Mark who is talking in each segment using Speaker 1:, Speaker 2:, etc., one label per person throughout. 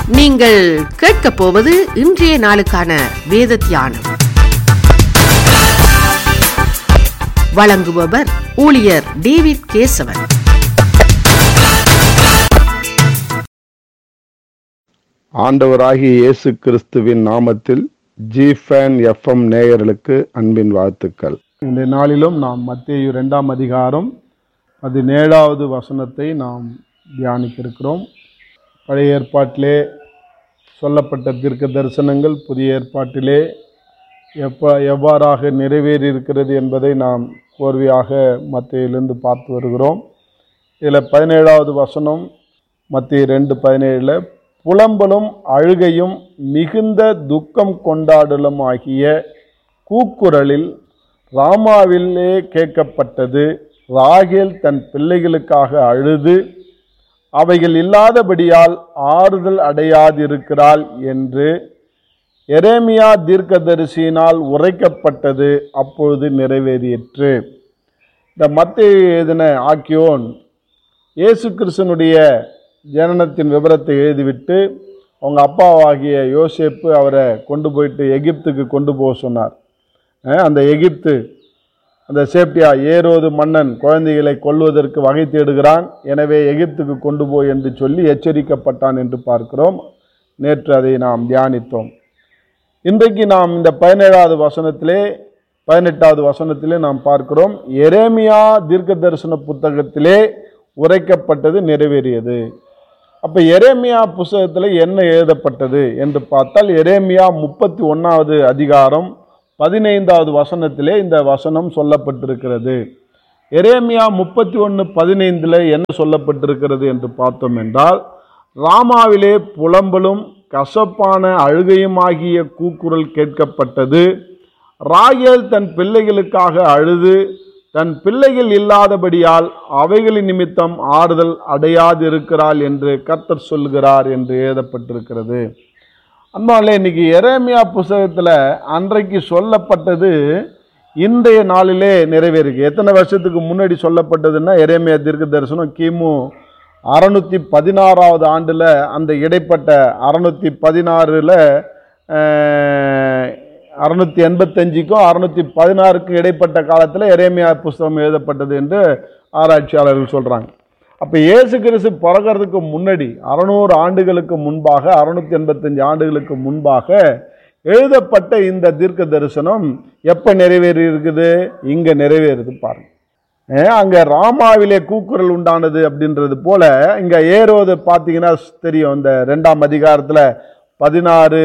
Speaker 1: நீங்கள் கேட்கப் போவது இன்றைய நாளுக்கான வேத தியானம் வழங்குபவர் ஊழியர் டேவிட் கேசவன்
Speaker 2: ஆண்டவராகிய இயேசு கிறிஸ்துவின் நாமத்தில் ஜிஃபேன் எஃப்எம் நேயர்களுக்கு அன்பின் வாழ்த்துக்கள் இந்த நாளிலும் நாம் மத்தேயு இரண்டாம் அதிகாரம் பதினேழாவது வசனத்தை நாம் தியானிக்க இருக்கிறோம் பழைய ஏற்பாட்டிலே சொல்லப்பட்ட தீர்க்க தரிசனங்கள் புதிய ஏற்பாட்டிலே எப்ப எவ்வாறாக நிறைவேறி இருக்கிறது என்பதை நாம் கோர்வையாக மத்தியிலிருந்து பார்த்து வருகிறோம் இதில் பதினேழாவது வசனம் மத்திய ரெண்டு பதினேழில் புலம்பலும் அழுகையும் மிகுந்த துக்கம் கொண்டாடலும் ஆகிய கூக்குரலில் ராமாவிலே கேட்கப்பட்டது ராகேல் தன் பிள்ளைகளுக்காக அழுது அவைகள் இல்லாதபடியால் ஆறுதல் அடையாதிருக்கிறாள் என்று எரேமியா தீர்க்கதரிசியினால் உரைக்கப்பட்டது அப்பொழுது நிறைவேறிற்று இந்த மத்திய எழுதின ஆக்கியோன் இயேசு கிறிஸ்தனுடைய ஜனனத்தின் விவரத்தை எழுதிவிட்டு அவங்க அப்பாவாகிய யோசேப்பு அவரை கொண்டு போயிட்டு எகிப்துக்கு கொண்டு போக சொன்னார் அஹ் அந்த எகிப்து அந்த சேப்டியா ஏரோது மன்னன் குழந்தைகளை கொல்வதற்கு வகை தேடுகிறான் எனவே எகிப்துக்கு கொண்டு போய் என்று சொல்லி எச்சரிக்கப்பட்டான் என்று பார்க்கிறோம் நேற்று அதை நாம் தியானித்தோம் இன்றைக்கு நாம் இந்த பதினேழாவது வசனத்திலே பதினெட்டாவது வசனத்திலே நாம் பார்க்கிறோம் எரேமியா தீர்க்க தரிசன புத்தகத்திலே உரைக்கப்பட்டது நிறைவேறியது அப்போ எரேமியா புஸ்தகத்தில் என்ன எழுதப்பட்டது என்று பார்த்தால் எரேமியா முப்பத்தி ஒன்றாவது அதிகாரம் பதினைந்தாவது வசனத்திலே இந்த வசனம் சொல்லப்பட்டிருக்கிறது எரேமியா முப்பத்தி ஒன்று பதினைந்தில் என்ன சொல்லப்பட்டிருக்கிறது என்று பார்த்தோம் என்றால் ராமாவிலே புலம்பலும் கசப்பான அழுகையுமாகிய கூக்குரல் கேட்கப்பட்டது ராகேல் தன் பிள்ளைகளுக்காக அழுது தன் பிள்ளைகள் இல்லாதபடியால் அவைகளின் நிமித்தம் ஆறுதல் அடையாதிருக்கிறாள் என்று கர்த்தர் சொல்கிறார் என்று எழுதப்பட்டிருக்கிறது அன்பாலே இன்னைக்கு எரேமியா புஸ்தகத்தில் அன்றைக்கு சொல்லப்பட்டது இன்றைய நாளிலே நிறைவேறுக்கு எத்தனை வருஷத்துக்கு முன்னாடி சொல்லப்பட்டதுன்னா எரேமியா தீர்க்க தரிசனம் கிமு அறநூற்றி பதினாறாவது ஆண்டில் அந்த இடைப்பட்ட அறநூற்றி பதினாறில் அறுநூத்தி எண்பத்தஞ்சுக்கும் அறுநூத்தி பதினாறுக்கும் இடைப்பட்ட காலத்தில் எரேமியா புஸ்தகம் எழுதப்பட்டது என்று ஆராய்ச்சியாளர்கள் சொல்கிறாங்க அப்போ இயேசு கிறிஸ்து பிறக்கிறதுக்கு முன்னாடி அறநூறு ஆண்டுகளுக்கு முன்பாக அறுநூத்தி எண்பத்தஞ்சு ஆண்டுகளுக்கு முன்பாக எழுதப்பட்ட இந்த தீர்க்க தரிசனம் எப்போ நிறைவேறி இருக்குது இங்கே நிறைவேறுது பாருங்க அங்கே ராமாவிலே கூக்குரல் உண்டானது அப்படின்றது போல இங்கே ஏரோது பார்த்தீங்கன்னா தெரியும் இந்த ரெண்டாம் அதிகாரத்தில் பதினாறு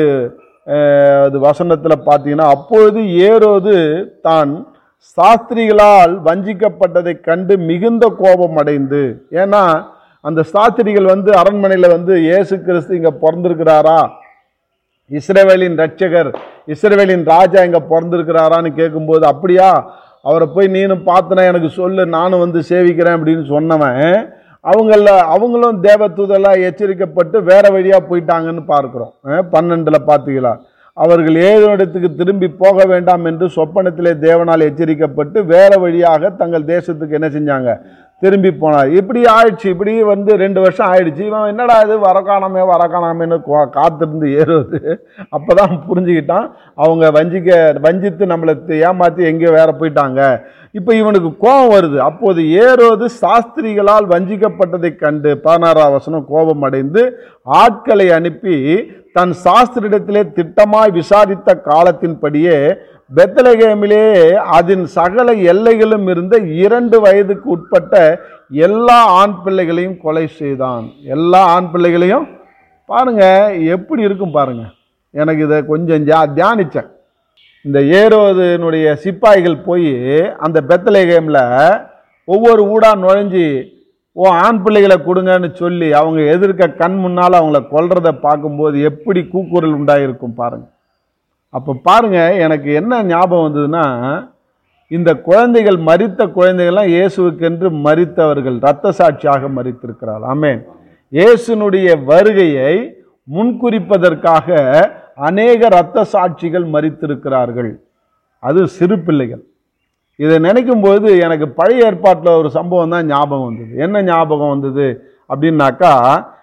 Speaker 2: அது வசனத்தில் பார்த்தீங்கன்னா அப்பொழுது ஏரோது தான் சாஸ்திரிகளால் வஞ்சிக்கப்பட்டதை கண்டு மிகுந்த கோபம் அடைந்து ஏன்னா அந்த சாஸ்திரிகள் வந்து அரண்மனையில் வந்து இயேசு கிறிஸ்து இங்கே பிறந்திருக்கிறாரா இஸ்ரேவேலின் ரட்சகர் இஸ்ரேவேலின் ராஜா இங்கே பிறந்திருக்கிறாரான்னு கேட்கும்போது அப்படியா அவரை போய் நீனும் பார்த்தனா எனக்கு சொல்லு நானும் வந்து சேவிக்கிறேன் அப்படின்னு சொன்னவன் அவங்கள அவங்களும் தேவதூதெல்லாம் எச்சரிக்கப்பட்டு வேற வழியாக போயிட்டாங்கன்னு பார்க்குறோம் பன்னெண்டில் பார்த்தீங்களா அவர்கள் ஏழு இடத்துக்கு திரும்பி போக வேண்டாம் என்று சொப்பனத்திலே தேவனால் எச்சரிக்கப்பட்டு வேற வழியாக தங்கள் தேசத்துக்கு என்ன செஞ்சாங்க திரும்பி போனார் இப்படி ஆயிடுச்சு இப்படி வந்து ரெண்டு வருஷம் ஆயிடுச்சு இவன் என்னடா இது வரக்கானாமே வரக்கானாமேன்னு காத்திருந்து ஏறுவது அப்போ தான் புரிஞ்சுக்கிட்டான் அவங்க வஞ்சிக்க வஞ்சித்து நம்மளை ஏமாற்றி எங்கேயோ வேற போயிட்டாங்க இப்போ இவனுக்கு கோபம் வருது அப்போது ஏறுவது சாஸ்திரிகளால் வஞ்சிக்கப்பட்டதை கண்டு பதினாறாம் வசனம் கோபம் அடைந்து ஆட்களை அனுப்பி தன் சாஸ்திரிடத்திலே திட்டமாய் விசாரித்த காலத்தின்படியே பெத்தலகேமிலே அதன் சகல எல்லைகளும் இருந்த இரண்டு வயதுக்கு உட்பட்ட எல்லா ஆண் பிள்ளைகளையும் கொலை செய்தான் எல்லா ஆண் பிள்ளைகளையும் பாருங்க எப்படி இருக்கும் பாருங்க எனக்கு இதை கொஞ்சம் ஜா தியானித்தேன் இந்த ஏரோதனுடைய சிப்பாய்கள் போய் அந்த பெத்தலேகேமில் ஒவ்வொரு ஊடா நுழைஞ்சி ஓ ஆண் பிள்ளைகளை கொடுங்கன்னு சொல்லி அவங்க எதிர்க்க கண் முன்னால் அவங்கள கொல்றதை பார்க்கும்போது எப்படி கூக்குரல் உண்டாயிருக்கும் பாருங்க அப்போ பாருங்க எனக்கு என்ன ஞாபகம் வந்ததுன்னா இந்த குழந்தைகள் மரித்த குழந்தைகள்லாம் இயேசுவுக்கென்று மரித்தவர்கள் இரத்த சாட்சியாக மரித்திருக்கிறாள் ஆமேன் இயேசுனுடைய வருகையை முன்குறிப்பதற்காக அநேக இரத்த சாட்சிகள் மரித்திருக்கிறார்கள் அது சிறு பிள்ளைகள் இதை நினைக்கும் போது எனக்கு பழைய ஏற்பாட்டில் ஒரு சம்பவம் தான் ஞாபகம் வந்தது என்ன ஞாபகம் வந்தது அப்படின்னாக்கா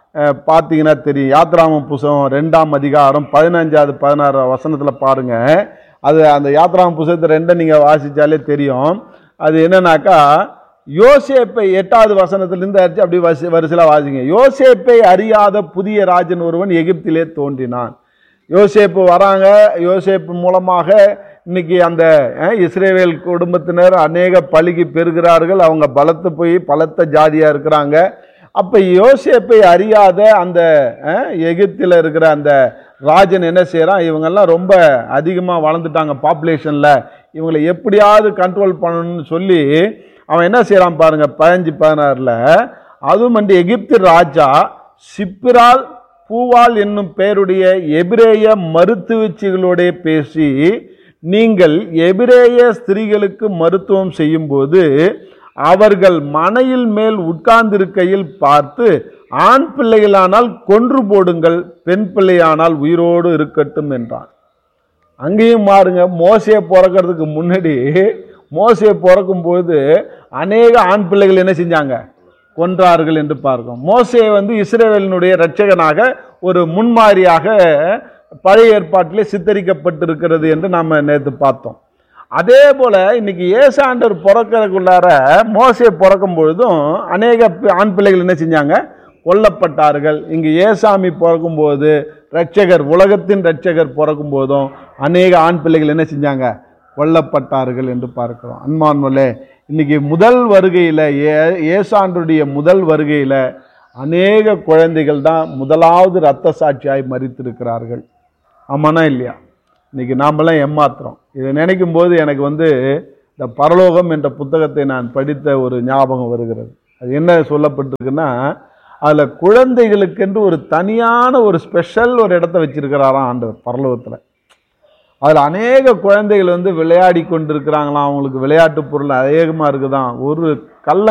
Speaker 2: அஹ், பார்த்தீங்கன்னா தெரியும் யாத்ராம புஸ்தகம் ரெண்டாம் அதிகாரம் பதினஞ்சாவது பதினாறு வசனத்தில் பாருங்க அது அந்த யாத்ராம புஸ்தகத்தை ரெண்டை நீங்கள் வாசிச்சாலே தெரியும் அது என்னன்னாக்கா யோசேப்பை எட்டாவது வசனத்திலிருந்து அடிச்சு அப்படி வரிசை வரிசையில் வாசிங்க யோசேப்பை அறியாத புதிய ராஜன் ஒருவன் எகிப்திலே தோன்றினான் யோசேப்பு வராங்க யோசேப்பு மூலமாக இன்னைக்கு அந்த அஹ், இஸ்ரேவேல் குடும்பத்தினர் அநேக பழுகி பெறுகிறார்கள் அவங்க பலத்து போய் பலத்த ஜாதியாக இருக்கிறாங்க அப்போ யோசேப்பை அறியாத அந்த அஹ், எகிப்தில் இருக்கிற அந்த ராஜன் என்ன செய்கிறான் இவங்கெல்லாம் ரொம்ப அதிகமாக வளர்ந்துட்டாங்க பாப்புலேஷனில் இவங்களை எப்படியாவது கண்ட்ரோல் பண்ணணும்னு சொல்லி அவன் என்ன செய்கிறான் பாருங்க பதினஞ்சு பதினாறில் அதுவும் வந்து எகிப்து ராஜா சிப்பிரால் பூவால் என்னும் பெயருடைய எபிரேய மருத்துவச்சிகளோட பேசி நீங்கள் எபிரேய ஸ்திரீகளுக்கு மருத்துவம் செய்யும்போது அவர்கள் மனையில் மேல் உட்கார்ந்திருக்கையில் பார்த்து ஆண் பிள்ளைகளானால் கொன்று போடுங்கள் பெண் பிள்ளையானால் உயிரோடு இருக்கட்டும் என்றான் அங்கேயும் மாறுங்க மோசையை பிறக்கிறதுக்கு முன்னாடி மோசையை பிறக்கும்போது அநேக ஆண் பிள்ளைகள் என்ன செஞ்சாங்க கொன்றார்கள் என்று பார்க்கிறோம் மோசே வந்து இஸ்ரேலினுடைய இரட்சகனாக ஒரு முன்மாதிரியாக பழைய ஏற்பாட்டிலே சித்தரிக்கப்பட்டிருக்கிறது என்று நாம் நேற்று பார்த்தோம் அதே போல இன்னைக்கு ஏசாண்டர் பிறக்கிறதுக்குள்ளார மோசே பிறக்கும் பொழுதும் அநேக பி- ஆண் பிள்ளைகள் என்ன செஞ்சாங்க கொல்லப்பட்டார்கள் இங்கு ஏசாமி பிறக்கும்போது இரட்சகர் உலகத்தின் இரட்சகர் பிறக்கும் போதும் அநேக ஆண் பிள்ளைகள் என்ன செஞ்சாங்க கொல்லப்பட்டார்கள் என்று பார்க்கிறோம் அன்பான்மலே இன்னைக்கு முதல் வருகையில் ஏ ஏசாண்டருடைய முதல் வருகையில் அநேக குழந்தைகள் தான் முதலாவது இரத்த சாட்சியாய் மறித்திருக்கிறார்கள் ஆமானா இல்லையா இன்னைக்கு நாமெல்லாம் ஏமாத்துறோம் இதை நினைக்கும் போது எனக்கு வந்து இந்த பரலோகம் என்ற புத்தகத்தை நான் படித்த ஒரு ஞாபகம் வருகிறது அது என்ன சொல்லப்பட்டிருக்குன்னா அதில் குழந்தைகளுக்கென்று ஒரு தனியான ஒரு ஸ்பெஷல் ஒரு இடத்த வச்சிருக்கிறாராம் ஆண்டவர் பரலோகத்தில் அதில் அநேக குழந்தைகள் வந்து விளையாடி கொண்டிருக்கிறாங்களாம் அவங்களுக்கு விளையாட்டு பொருள் அதிகமாக இருக்குதாம் ஒரு கள்ள